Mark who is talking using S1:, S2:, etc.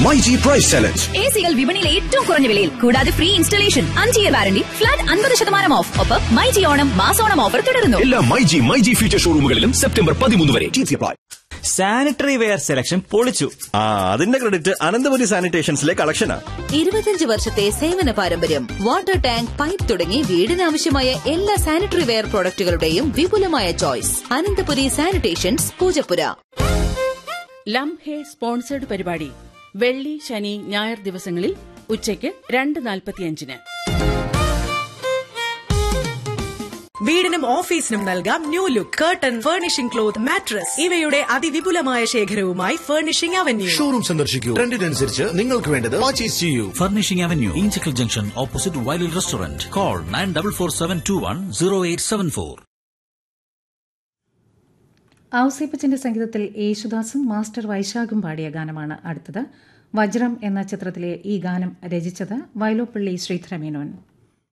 S1: MyG price challenge
S2: A സികൾ വിപണിയിലെ ഏറ്റവും കുറഞ്ഞ വിലയിൽ കൂടാതെ ഫ്രീ ഇൻസ്റ്റലേഷൻ അഞ്ച് ഇയർ വാറണ്ടി ഫ്ലാറ്റ് അൻപത് ശതമാനം ഓഫ് ഒപ്പം മൈജി ഓണം മാസോണം ഓഫർ തുടരുന്നു
S1: എല്ലാ മൈജി മൈജി ഫ്യൂച്ചർ ഷോറൂമുകളിലും സെപ്റ്റംബർ പതിമൂന്ന് വരെ അപ്ലൈ
S3: സാനിറ്ററി വെയർ സെലക്ഷൻ പൊളിച്ചു
S4: ആ അതിന്റെ ക്രെഡിറ്റ് അനന്തപുരി സാനിറ്റേഷൻസിലെ കളക്ഷനാ
S5: ഇരുപത്തിയഞ്ച് വർഷത്തെ സേവന പാരമ്പര്യം വാട്ടർ ടാങ്ക് പൈപ്പ് തുടങ്ങി വീടിനാവശ്യമായ എല്ലാ സാനിറ്ററി വെയർ പ്രോഡക്റ്റുകളുടെയും വിപുലമായ ചോയ്സ് അനന്തപുരി സാനിറ്റേഷൻസ് പൂജപ്പുര
S6: ലം ഹേ സ്പോൺസേഡ് പരിപാടി വെള്ളി ശനി ഞായർ ദിവസങ്ങളിൽ ഉച്ചയ്ക്ക് രണ്ട് നാൽപ്പത്തിയഞ്ചിന്
S7: വീടിനും ഓഫീസിനും നൽകാം new look curtain furnishing cloth mattress ഇവയുടെ അതിവിപുലമായ ശേഖരവുമായി ഫർണിഷിംഗ് അവന്യൂ
S8: ഷോറൂം സന്ദർശിക്കൂ ട്രെൻഡിനനുസരിച്ച് നിങ്ങൾക്ക് വേണ്ടത് പർച്ചേസ് ചെയ്യൂ
S9: Furnishing Avenue, Inchicle Junction, opposite Wiley Restaurant. Call 9447210874.
S10: ഔസേപ്പച്ചന്റെ സംഗീതത്തിൽ യേശുദാസും മാസ്റ്റർ വൈശാഖും പാടിയ ഗാനമാണ് അടുത്തത് വജ്രം എന്ന ചിത്രത്തിലെ ഈ ഗാനം രചിച്ചത് വയലോപ്പള്ളി ശ്രീധരമേനോൻ